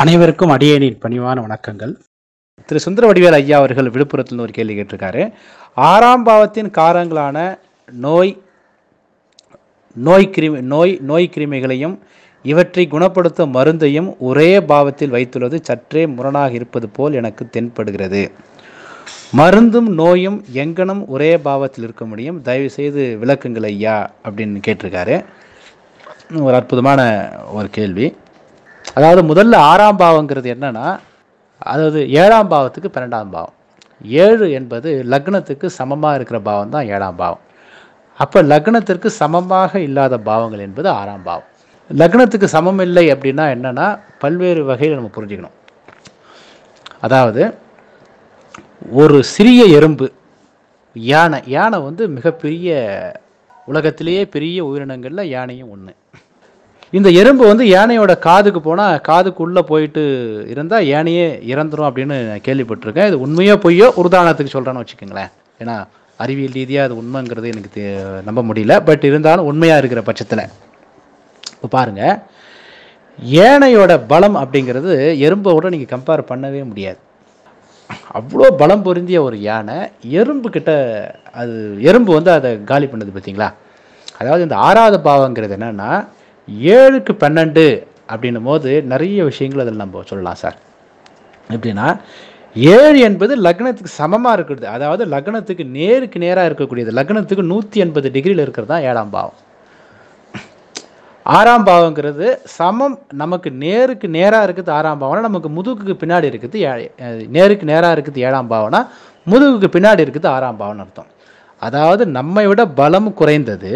அனைவருக்கும் அடியேனின் பணிவான வணக்கங்கள் திரு சுந்தர வடிவேல் ஐயா அவர்கள் விழுப்புரத்தில் ஒரு கேள்வி கேட்டிருக்காரு ஆறாம் பாவத்தின் காரங்களான நோய் நோய் கிருமி நோய் நோய் கிருமிகளையும் இவற்றை குணப்படுத்தும் மருந்தையும் ஒரே பாவத்தில் வைத்துள்ளது சற்றே முரணாக இருப்பது போல் எனக்கு தென்படுகிறது மருந்தும் நோயும் எங்கனும் ஒரே பாவத்தில் இருக்க முடியும் தயவு செய்து விளக்குங்கள் ஐயா அப்படின்னு கேட்டிருக்காரு ஒரு அற்புதமான ஒரு கேள்வி அதாவது முதல்ல ஆறாம் பாவங்கிறது என்னன்னா அதாவது ஏழாம் பாவத்துக்கு பன்னெண்டாம் பாவம் ஏழு என்பது லக்னத்துக்கு சமமாக இருக்கிற பாவம் தான் ஏழாம் பாவம் அப்போ லக்னத்திற்கு சமமாக இல்லாத பாவங்கள் என்பது ஆறாம் பாவம் லக்னத்துக்கு சமம் இல்லை அப்படின்னா என்னன்னா பல்வேறு வகையில் நம்ம புரிஞ்சுக்கணும் அதாவது ஒரு சிறிய எறும்பு யானை யானை வந்து மிகப்பெரிய உலகத்திலேயே பெரிய உயிரினங்களில் யானையும் ஒன்று இந்த எறும்பு வந்து யானையோட காதுக்கு போனால் காதுக்குள்ளே போயிட்டு இருந்தால் யானையே இறந்துரும் அப்படின்னு நான் கேள்விப்பட்டிருக்கேன் இது உண்மையோ பொய்யோ ஒரு உதாரணத்துக்கு சொல்கிறேன்னு வச்சுக்கோங்களேன் ஏன்னா அறிவியல் ரீதியாக அது உண்மைங்கிறது எனக்கு தெ- நம்ப முடியல பட் இருந்தாலும் உண்மையாக இருக்கிற பட்சத்தில் இப்போ பாருங்கள் யானையோட பலம் அப்படிங்கிறது எறும்போட நீங்கள் கம்பேர் பண்ணவே முடியாது அவ்வளோ பலம் பொருந்திய ஒரு யானை எறும்பு கிட்ட அது எறும்பு வந்து அதை காலி பண்ணுது பார்த்தீங்களா அதாவது இந்த ஆறாவது பாவங்கிறது என்னன்னா ஏழுக்கு பன்னெண்டு அப்படின்னும் போது நிறைய விஷயங்கள் அதில் நம்ம சொல்லலாம் சார் எப்படின்னா ஏழு என்பது லக்னத்துக்கு சமமாக இருக்கிறது அதாவது லக்னத்துக்கு நேருக்கு நேராக இருக்கக்கூடியது லக்னத்துக்கு நூற்றி எண்பது டிகிரியில் இருக்கிறது தான் ஏழாம் பாவம் ஆறாம் பாவங்கிறது சமம் நமக்கு நேருக்கு நேராக இருக்குது ஆறாம் பாவம்னா நமக்கு முதுகுக்கு பின்னாடி இருக்குது ஏ- அஹ் நேருக்கு நேராக இருக்குது ஏழாம் பாவம்னா முதுகுக்கு பின்னாடி இருக்குது ஆறாம் பாவம்னு அர்த்தம் அதாவது நம்மை விட பலம் குறைந்தது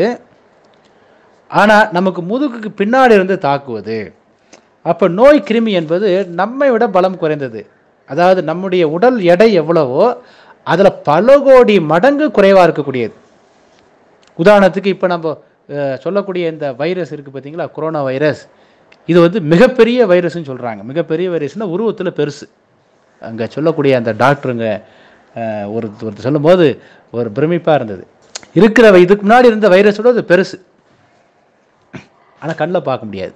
ஆனால் நமக்கு முதுகுக்கு பின்னாடி இருந்து தாக்குவது அப்போ நோய் கிருமி என்பது நம்மை விட பலம் குறைந்தது அதாவது நம்முடைய உடல் எடை எவ்வளவோ அதில் பல கோடி மடங்கு குறைவாக இருக்கக்கூடியது உதாரணத்துக்கு இப்போ நம்ம அஹ், சொல்லக்கூடிய இந்த வைரஸ் இருக்குது பார்த்தீங்களா கொரோனா வைரஸ் இது வந்து மிகப்பெரிய வைரஸ்னு சொல்கிறாங்க மிகப்பெரிய வைரஸ்னால் உருவத்தில் பெருசு அங்கே சொல்லக்கூடிய அந்த டாக்டருங்க அஹ், ஒரு ஒருத்தர் சொல்லும்போது ஒரு பிரமிப்பாக இருந்தது இருக்கிற வை- இதுக்கு முன்னாடி இருந்த வைரஸோட அது பெருசு ஆனால் கண்ணில் பார்க்க முடியாது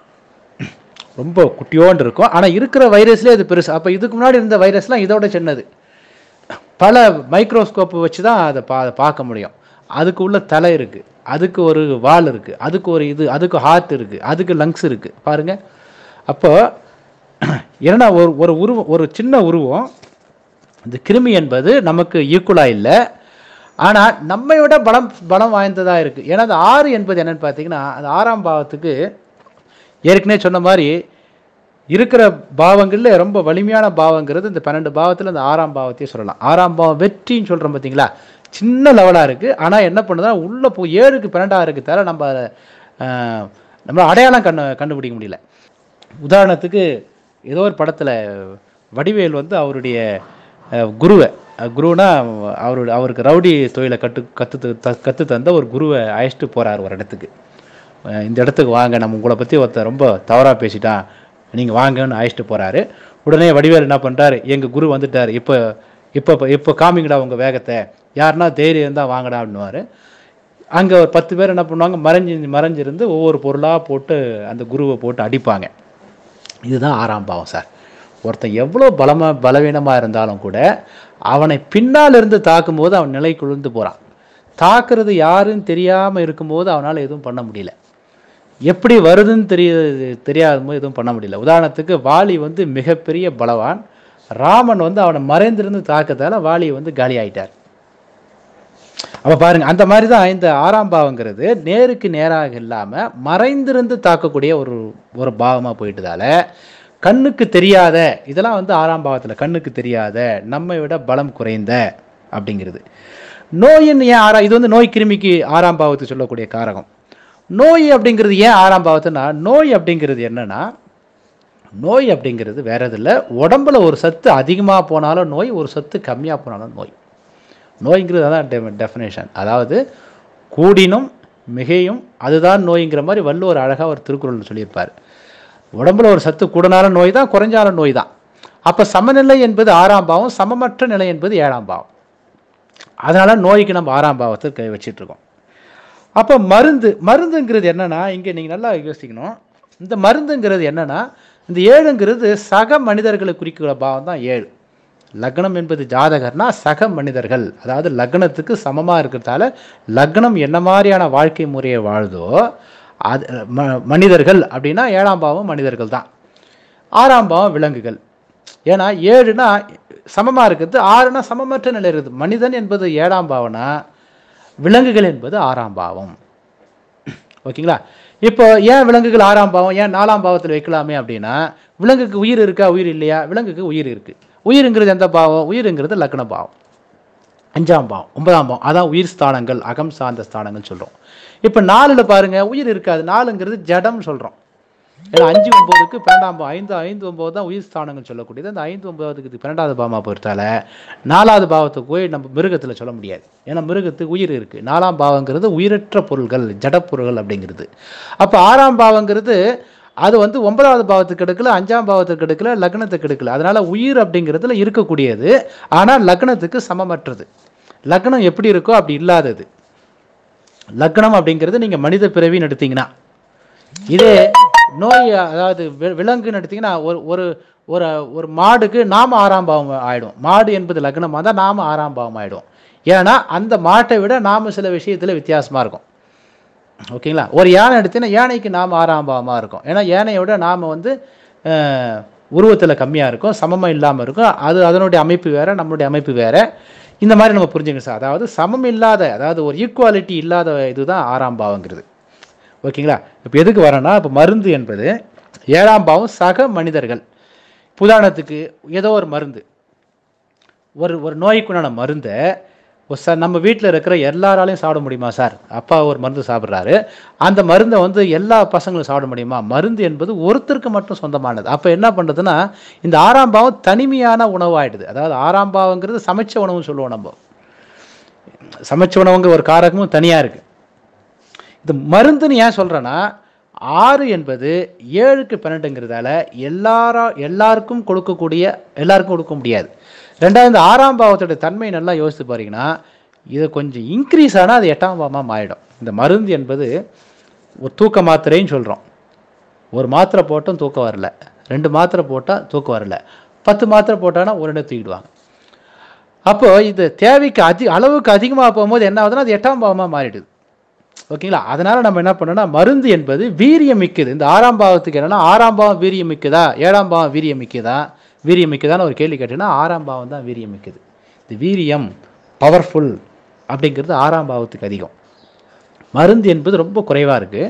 ரொம்ப குட்டியோண்டு இருக்கும் ஆனால் இருக்கிற வைரஸ்லேயே அது பெருசு அப்போ இதுக்கு முன்னாடி இருந்த வைரஸ்லாம் இதோட சின்னது பல மைக்ரோஸ்கோப் வச்சு தான் அதை பா அதை பார்க்க முடியும் அதுக்கு உள்ள தலை இருக்குது அதுக்கு ஒரு வால் இருக்குது அதுக்கு ஒரு இது அதுக்கு ஹார்ட் இருக்குது அதுக்கு லங்ஸ் இருக்குது பாருங்கள் அப்போ ஏன்னா ஒரு ஒரு உருவம் ஒரு சின்ன உருவம் இந்த கிருமி என்பது நமக்கு ஈக்குவலாக இல்லை ஆனால் நம்மை விட பலம் பலம் வாய்ந்ததாக இருக்குது ஏன்னா அந்த ஆறு என்பது என்னன்னு பார்த்தீங்கன்னா அந்த ஆறாம் பாவத்துக்கு ஏற்கனவே சொன்ன மாதிரி இருக்கிற பாவங்களில் ரொம்ப வலிமையான பாவங்கிறது இந்த பன்னெண்டு பாவத்தில் இந்த ஆறாம் பாவத்தையே சொல்லலாம் ஆறாம் பாவம் வெற்றின்னு சொல்கிறோம் பார்த்தீங்களா சின்ன லெவலாக இருக்குது ஆனால் என்ன பண்ணுதா உள்ளே போய் ஏழுக்கு பன்னெண்டாக இருக்கு தவிர நம்ம அதை, ஆஹ், நம்ம அடையாளம் கண்ணு கண்டுபிடிக்க முடியல உதாரணத்துக்கு ஏதோ ஒரு படத்தில் வடிவேல் வந்து அவருடைய அஹ், குருவை அஹ், குருனா அவரு அவருக்கு ரவுடி தொழிலை கட்டு கற்று கற்று தந்த ஒரு குருவை அழைச்சிட்டு போகிறார் ஒரு இடத்துக்கு அஹ், இந்த இடத்துக்கு வாங்க நம்ம உங்களை பற்றி ஒருத்தர் ரொம்ப தவறாக பேசிட்டான் நீங்கள் வாங்கன்னு அழைச்சிட்டு போகிறாரு உடனே வடிவேல் என்ன பண்ணுறாரு எங்கள் குரு வந்துட்டார் இப்போ இப்போ இப்போ காமிங்கடா உங்கள் வேகத்தை யாருன்னா தைரியம் தான் வாங்கடா அப்படின்னுவாரு அங்கே ஒரு பத்து பேர் என்ன பண்ணுவாங்க மறைஞ்சு மறைஞ்சிருந்து ஒவ்வொரு பொருளாக போட்டு அந்த குருவை போட்டு அடிப்பாங்க இதுதான் ஆறாம் பாவம் சார் ஒருத்தன் எவ்வளோ பலமாக பலவீனமாக இருந்தாலும் கூட அவனை பின்னால் இருந்து தாக்கும்போது அவன் நிலை குளிர்ந்து போகிறான் தாக்குறது யாருன்னு தெரியாமல் இருக்கும்போது அவனால் எதுவும் பண்ண முடியல எப்படி வருதுன்னு தெரிய தெரியாத போது எதுவும் பண்ண முடியல உதாரணத்துக்கு வாலி வந்து மிகப்பெரிய பலவான் ராமன் வந்து அவனை மறைந்திருந்து தாக்கத்தால வாலி வந்து காலி ஆயிட்டார் அப்போ பாருங்க அந்த மாதிரி தான் இந்த ஆறாம் பாவங்கிறது நேருக்கு நேராக இல்லாமல் மறைந்திருந்து தாக்கக்கூடிய ஒரு ஒரு பாவமாக போயிட்டதால கண்ணுக்கு தெரியாத இதெல்லாம் வந்து ஆறாம் பாவத்தில் கண்ணுக்கு தெரியாத நம்மை விட பலம் குறைந்த அப்படிங்கிறது நோயின் ஏன் ஆறா இது வந்து நோய் கிருமிக்கு ஆறாம் பாவத்துக்கு சொல்லக்கூடிய காரகம் நோய் அப்படிங்கிறது ஏன் ஆறாம் பாவத்துனா நோய் அப்படிங்கிறது என்னன்னா நோய் அப்படிங்கிறது வேற எதுவும் இல்லை உடம்புல ஒரு சத்து அதிகமாக போனாலும் நோய் ஒரு சத்து கம்மியாக போனாலும் நோய் நோய்ங்கிறது அதான் டெஃபினேஷன் அதாவது கூடினும் மிகையும் அதுதான் நோய்ங்கிற மாதிரி வள்ளுவர் அழகாக ஒரு திருக்குறள் சொல்லியிருப்பார் உடம்புல ஒரு சத்து கூடனாலும் நோய் தான் குறைஞ்சாலும் நோய் தான் அப்போ சமநிலை என்பது ஆறாம் பாவம் சமமற்ற நிலை என்பது ஏழாம் பாவம் அதனால நோய்க்கு நம்ம ஆறாம் பாவத்தை கை வச்சிட்டு இருக்கோம் அப்போ மருந்து மருந்துங்கிறது என்னன்னா இங்கே நீங்கள் நல்லா யோசிக்கணும் இந்த மருந்துங்கிறது என்னன்னா இந்த ஏழுங்கிறது சக மனிதர்களை குறிக்கிற பாவம் தான் ஏழு லக்னம் என்பது ஜாதகர்னா சக மனிதர்கள் அதாவது லக்னத்துக்கு சமமாக இருக்கிறதால லக்னம் என்ன மாதிரியான வாழ்க்கை முறையை வாழுதோ அது ம- மனிதர்கள் அப்படின்னா ஏழாம் பாவம் மனிதர்கள் தான் ஆறாம் பாவம் விலங்குகள் ஏன்னா ஏழுனா சமமாக இருக்குது ஆறுனா சமமற்ற நிலை இருக்குது மனிதன் என்பது ஏழாம் பாவம்னா விலங்குகள் என்பது ஆறாம் பாவம் ஓகேங்களா இப்போ ஏன் விலங்குகள் ஆறாம் பாவம் ஏன் நாலாம் பாவத்தில் வைக்கலாமே அப்படின்னா விலங்குக்கு உயிர் இருக்கா உயிர் இல்லையா விலங்குக்கு உயிர் இருக்கு உயிருங்கிறது எந்த பாவம் உயிருங்கிறது லக்ன பாவம் அஞ்சாம் பாவம் ஒன்பதாம் பாவம் அதான் உயிர் ஸ்தானங்கள் அகம் சார்ந்த ஸ்தானங்கள் சொல்கிறோம் இப்போ நாலில் பாருங்க உயிர் இருக்காது நாலுங்கிறது ஜடம் சொல்கிறோம் ஏன்னா அஞ்சு ஒம்போதுக்கு பன்னெண்டாம் பாவம் ஐந்து ஐந்து ஒம்பது தான் உயிர் ஸ்தானங்கள் சொல்லக்கூடியது அந்த ஐந்து ஒன்பதுக்கு இது பன்னெண்டாவது பாவமாக பொறுத்தால நாலாவது பாவத்துக்கு போய் நம்ம மிருகத்தில் சொல்ல முடியாது ஏன்னா மிருகத்துக்கு உயிர் இருக்குது நாலாம் பாவங்கிறது உயிரற்ற பொருள்கள் ஜடப்பொருள்கள் அப்படிங்கிறது அப்போ ஆறாம் பாவங்கிறது அது வந்து ஒன்பதாவது பாவத்துக்கு எடுக்கல அஞ்சாம் பாவத்துக்கு எடுக்கல லக்னத்துக்கு எடுக்கல அதனால உயிர் அப்படிங்கிறதுல இருக்கக்கூடியது ஆனால் லக்னத்துக்கு சமமற்றது லக்னம் எப்படி இருக்கோ அப்படி இல்லாதது லக்னம் அப்படிங்கிறது நீங்கள் மனித பிறவின்னு எடுத்தீங்கன்னா இதே நோய் அதாவது வி- விலங்குன்னு எடுத்தீங்கன்னா ஒரு ஒரு ஒரு ஒரு மாடுக்கு நாம ஆறாம் பாவம் ஆயிடும் மாடு என்பது லக்னமாக தான் நாம ஆறாம் பாவம் ஆயிடும் ஏன்னா அந்த மாட்டை விட நாம சில விஷயத்தில் வித்தியாசமாக இருக்கும் ஓகேங்களா ஒரு யானை எடுத்தீங்கன்னா யானைக்கு நாம் ஆறாம் பாவமாக இருக்கும் ஏன்னா யானையோட நாம் வந்து உருவத்தில் கம்மியாக இருக்கும் சமமாக இல்லாமல் இருக்கும் அது அதனுடைய அமைப்பு வேற நம்மளுடைய அமைப்பு வேற இந்த மாதிரி நம்ம புரிஞ்சுக்கணும் சார் அதாவது சமம் இல்லாத அதாவது ஒரு ஈக்குவாலிட்டி இல்லாத இதுதான் ஆறாம் பாவங்கிறது ஓகேங்களா இப்போ எதுக்கு வரேன்னா இப்போ மருந்து என்பது ஏழாம் பாவம் சக மனிதர்கள் உதாரணத்துக்கு ஏதோ ஒரு மருந்து ஒரு ஒரு நோய்க்குண்டான மருந்தை ஒரு சார் நம்ம வீட்டில் இருக்கிற எல்லாராலையும் சாப்பிட முடியுமா சார் அப்பா ஒரு மருந்து சாப்பிட்றாரு அந்த மருந்தை வந்து எல்லா பசங்களும் சாப்பிட முடியுமா மருந்து என்பது ஒருத்தருக்கு மட்டும் சொந்தமானது அப்போ என்ன பண்ணுறதுன்னா இந்த ஆறாம் பாவம் தனிமையான உணவாயிடுது அதாவது ஆறாம் பாவங்கிறது சமைச்ச உணவுன்னு சொல்லுவோம் நம்ம சமைச்ச உணவுங்க ஒரு காரகமும் தனியாக இருக்குது இது மருந்துன்னு ஏன் சொல்கிறேன்னா ஆறு என்பது ஏழுக்கு பன்னெண்டுங்கிறதால எல்லாரா எல்லாருக்கும் கொடுக்கக்கூடிய எல்லாருக்கும் கொடுக்க முடியாது ரெண்டாவது இந்த ஆறாம் பாவத்தோட தன்மை நல்லா யோசித்து பாருங்கன்னா இது கொஞ்சம் இன்க்ரீஸ் ஆனால் அது எட்டாம் பாவமாக மாறிடும் இந்த மருந்து என்பது ஒரு தூக்க மாத்திரைன்னு சொல்கிறோம் ஒரு மாத்திரை போட்டும் தூக்கம் வரல ரெண்டு மாத்திரை போட்டால் தூக்கம் வரல பத்து மாத்திரை போட்டானா ஒரு இடம் தூக்கிடுவாங்க அப்போ இது தேவைக்கு அதிக அளவுக்கு அதிகமாக போகும்போது என்ன ஆகுதுன்னா அது எட்டாம் பாவமாக மாறிடுது ஓகேங்களா அதனால நம்ம என்ன பண்ணோம்னா மருந்து என்பது வீரியம் மிக்கது இந்த ஆறாம் பாவத்துக்கு என்னன்னா ஆறாம் பாவம் வீரியம் மிக்கதா ஏழாம் பாவம் வீரியம் மிக்கதா வீரியம் மிக்கதான்னு ஒரு கேள்வி கேட்டீங்கன்னா ஆறாம் பாவம் தான் வீரியம் மிக்கது இந்த வீரியம் பவர்ஃபுல் அப்படிங்கிறது ஆறாம் பாவத்துக்கு அதிகம் மருந்து என்பது ரொம்ப குறைவாக இருக்குது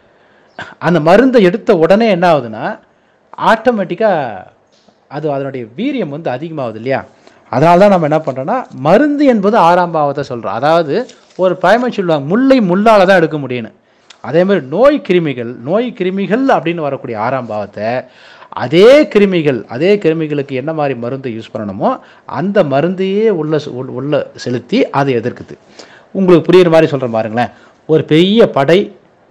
அந்த மருந்தை எடுத்த உடனே என்ன ஆகுதுன்னா ஆட்டோமேட்டிக்காக அது அதனுடைய வீரியம் வந்து அதிகமாகுது இல்லையா அதனால தான் நம்ம என்ன பண்ணுறோன்னா மருந்து என்பது ஆறாம் பாவத்தை சொல்கிறோம் அதாவது ஒரு பழமை சொல்லுவாங்க முல்லை முள்ளால் தான் எடுக்க முடியும்னு அதே மாதிரி நோய் கிருமிகள் நோய் கிருமிகள் அப்படின்னு வரக்கூடிய ஆறாம் பாவத்தை அதே கிருமிகள் அதே கிருமிகளுக்கு என்ன மாதிரி மருந்து யூஸ் பண்ணணுமோ அந்த மருந்தையே உள்ள சு- உள்ள- உள்ள செலுத்தி அதை எதிர்க்குது உங்களுக்கு புரியுற மாதிரி சொல்கிறேன் பாருங்களேன் ஒரு பெரிய படை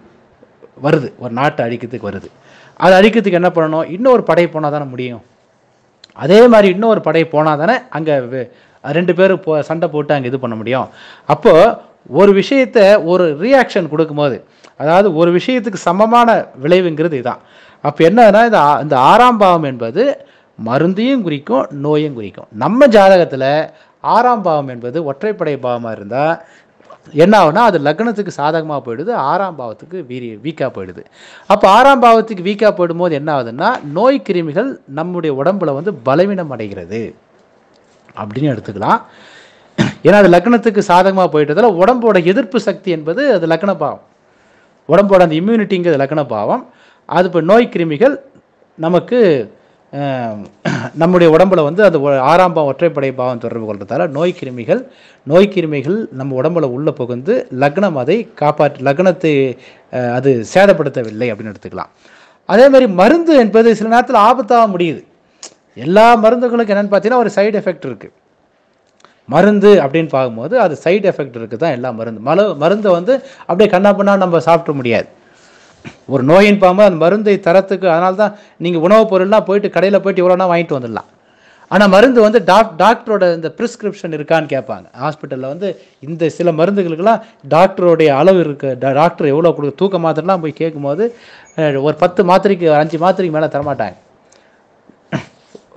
வருது ஒரு நாட்டை அழிக்கிறதுக்கு வருது அதை அழிக்கிறதுக்கு என்ன பண்ணணும் இன்னொரு படை போனால் தானே முடியும் அதே மாதிரி இன்னொரு படை போனால் தானே அங்கே ரெண்டு பேரும் போ சண்டை போட்டு அங்கே இது பண்ண முடியும் அப்போது ஒரு விஷயத்தை ஒரு ரியாக்ஷன் கொடுக்கும்போது அதாவது ஒரு விஷயத்துக்கு சமமான விளைவுங்கிறது இதுதான் அப்போ என்னன்னா இந்த ஆ- இந்த ஆறாம் பாவம் என்பது மருந்தையும் குறிக்கும் நோயும் குறிக்கும் நம்ம ஜாதகத்தில் ஆறாம் பாவம் என்பது ஒற்றைப்படை பாவமாக இருந்தால் என்ன ஆகும்னா அது லக்னத்துக்கு சாதகமாக போயிடுது ஆறாம் பாவத்துக்கு வீரி வீக்காக போயிடுது அப்போ ஆறாம் பாவத்துக்கு வீக்காக போயிடும்போது என்ன ஆகுதுன்னா நோய் கிருமிகள் நம்முடைய உடம்புல வந்து பலவீனம் அடைகிறது அப்படின்னு எடுத்துக்கலாம் ஏன்னா அது லக்னத்துக்கு சாதகமாக போயிட்டதால உடம்போட எதிர்ப்பு சக்தி என்பது அது லக்ன பாவம் உடம்போட அந்த இம்யூனிட்டிங்கிறது லக்ன பாவம் அது இப்போ நோய் கிருமிகள் நமக்கு அஹ், நம்முடைய உடம்புல வந்து அது ஒ- ஆறாம் பாவம் ஒற்றைப்படை பாவம் தொடர்பு கொள்றதால நோய் கிருமிகள் நோய் கிருமிகள் நம்ம உடம்புல உள்ள புகுந்து லக்னம் அதை காப்பாற்று லக்னத்தை அஹ், அது சேதப்படுத்தவில்லை அப்படின்னு எடுத்துக்கலாம் அதே மாதிரி மருந்து என்பது சில நேரத்தில் ஆபத்தாக முடியுது எல்லா மருந்துகளுக்கும் என்னென்னு பார்த்தீங்கன்னா ஒரு சைடு எஃபெக்ட் இருக்குது மருந்து அப்படின்னு பார்க்கும்போது அது சைடு எஃபெக்ட் இருக்குது தான் எல்லா மருந்து மல மருந்தை வந்து அப்படியே கண்ணா நம்ம சாப்பிட முடியாது ஒரு நோயின் பார்க்கும்போது அந்த மருந்தை தரத்துக்கு அதனால தான் நீங்கள் உணவுப் பொருள்லாம் போயிட்டு கடையில் போயிட்டு இவ்வளோனா வாங்கிட்டு வந்துடலாம் ஆனால் மருந்து வந்து டாக் டாக்டரோட இந்த ப்ரிஸ்கிரிப்ஷன் இருக்கான்னு கேட்பாங்க ஹாஸ்பிட்டலில் வந்து இந்த சில மருந்துகளுக்கெல்லாம் டாக்டருடைய அளவு இருக்கு டா- டாக்டர் எவ்வளோ கொடுக்க தூக்க மாத்திரைலாம் போய் கேட்கும்போது அஹ், ஒரு பத்து மாத்திரைக்கு அஞ்சு மாத்திரைக்கு மேலே தரமாட்டாங்க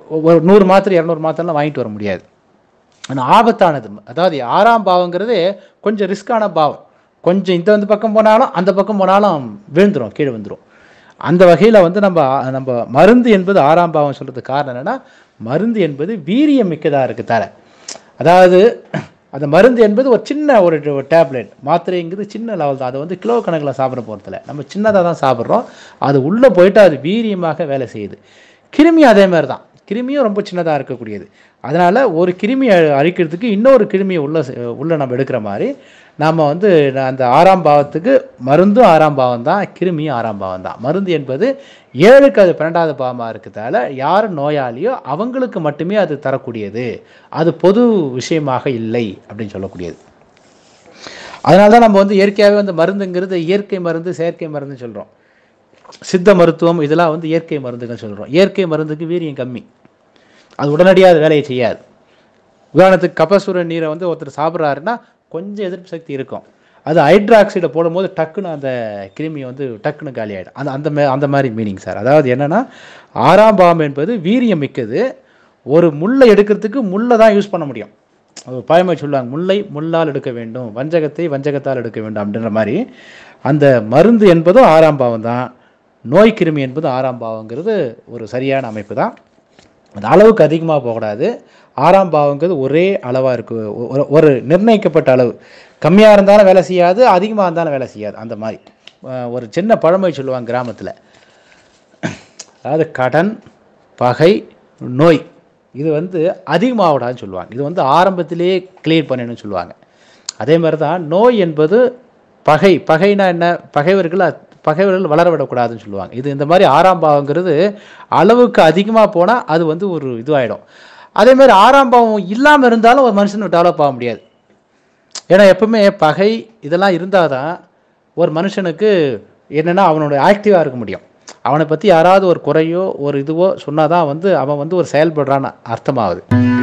ஒரு நூறு மாத்திரை இரநூறு மாத்திரைலாம் வாங்கிட்டு வர முடியாது ஆனால் ஆபத்தானது அதாவது ஆறாம் பாவங்கிறது கொஞ்சம் ரிஸ்கான பாவம் கொஞ்சம் இந்த வந்து பக்கம் போனாலும் அந்த பக்கம் போனாலும் விழுந்துரும் கீழே வந்துடும் அந்த வகையில் வந்து நம்ம நம்ம மருந்து என்பது ஆறாம் பாவம் சொல்கிறதுக்கு காரணம் என்னென்னா மருந்து என்பது வீரியம் மிக்கதாக இருக்குது தர அதாவது அந்த மருந்து என்பது ஒரு சின்ன ஒரு டேப்லெட் மாத்திரைங்கிறது சின்ன லெவல் தான் அது வந்து கிலோ கணக்கில் சாப்பிட போகிறதில்ல நம்ம சின்னதாக தான் சாப்பிட்றோம் அது உள்ளே போயிட்டு அது வீரியமாக வேலை செய்யுது கிருமி அதே மாதிரி தான் கிருமியும் ரொம்ப சின்னதாக இருக்கக்கூடியது அதனால் ஒரு கிருமி அ- அழிக்கிறதுக்கு இன்னொரு கிருமியை உள்ள சே- உள்ள நம்ம எடுக்கிற மாதிரி நாம் வந்து ந- அந்த ஆறாம் பாவத்துக்கு மருந்தும் ஆறாம் பாவம் தான் கிருமியும் ஆறாம் பாவம் தான் மருந்து என்பது ஏழுக்கு அது பன்னெண்டாவது பாவமாக இருக்கிறதால யார் நோயாளியோ அவங்களுக்கு மட்டுமே அது தரக்கூடியது அது பொது விஷயமாக இல்லை அப்படின்னு சொல்லக்கூடியது அதனால தான் நம்ம வந்து இயற்கையாகவே வந்து மருந்துங்கிறது இயற்கை மருந்து செயற்கை மருந்துன்னு சொல்கிறோம் சித்த மருத்துவம் இதெல்லாம் வந்து இயற்கை மருந்துகள் சொல்கிறோம் இயற்கை மருந்துக்கு வீரியம் கம்மி அது உடனடியாக அது வேலையை செய்யாது உதாரணத்துக்கு கபசுர நீரை வந்து ஒருத்தர் சாப்பிட்றாருன்னா கொஞ்சம் எதிர்ப்பு சக்தி இருக்கும் அது ஹைட்ராக்சைடை போடும்போது டக்குன்னு அந்த கிருமி வந்து டக்குன்னு காலி ஆகிடும் அந்த அந்த மே அந்த மாதிரி மீனிங் சார் அதாவது என்னென்னா ஆறாம் பாவம் என்பது வீரியம் மிக்கது ஒரு முள்ளை எடுக்கிறதுக்கு முள்ளை தான் யூஸ் பண்ண முடியும் ஒரு பழமை சொல்லுவாங்க முல்லை முள்ளால் எடுக்க வேண்டும் வஞ்சகத்தை வஞ்சகத்தால் எடுக்க வேண்டும் அப்படின்ற மாதிரி அந்த மருந்து என்பதும் ஆறாம் பாவம் தான் நோய் கிருமி என்பது ஆறாம் பாவங்கிறது ஒரு சரியான அமைப்பு தான் அந்த அளவுக்கு அதிகமாக போகக்கூடாது ஆறாம் பாவங்கிறது ஒரே அளவாக இருக்கு ஒரு ஒரு நிர்ணயிக்கப்பட்ட அளவு கம்மியாக இருந்தாலும் வேலை செய்யாது அதிகமாக இருந்தாலும் வேலை செய்யாது அந்த மாதிரி அஹ் ஒரு சின்ன பழமொழி சொல்லுவாங்க கிராமத்தில் அதாவது கடன் பகை நோய் இது வந்து அதிகமாகக்கூடாதுன்னு சொல்லுவாங்க இது வந்து ஆரம்பத்திலேயே கிளியர் பண்ணணும்னு சொல்லுவாங்க அதே மாதிரி தான் நோய் என்பது பகை பகைனா என்ன பகைவர்கள் அ- பகைவர்கள் வளர விடக்கூடாதுன்னு சொல்லுவாங்க இது இந்த மாதிரி ஆறாம் பாவங்கிறது அளவுக்கு அதிகமாக போனால் அது வந்து ஒரு இதுவாகிடும் அதே மாதிரி ஆறாம் பாவம் இல்லாமல் இருந்தாலும் ஒரு மனுஷன் டெவலப் ஆக முடியாது ஏன்னா எப்பவுமே பகை இதெல்லாம் இருந்தால் தான் ஒரு மனுஷனுக்கு என்னென்னா அவனோட ஆக்டிவாக இருக்க முடியும் அவனை பற்றி யாராவது ஒரு குறையோ ஒரு இதுவோ சொன்னால் தான் வந்து அவன் வந்து ஒரு செயல்படுறான்னு அர்த்தமாகுது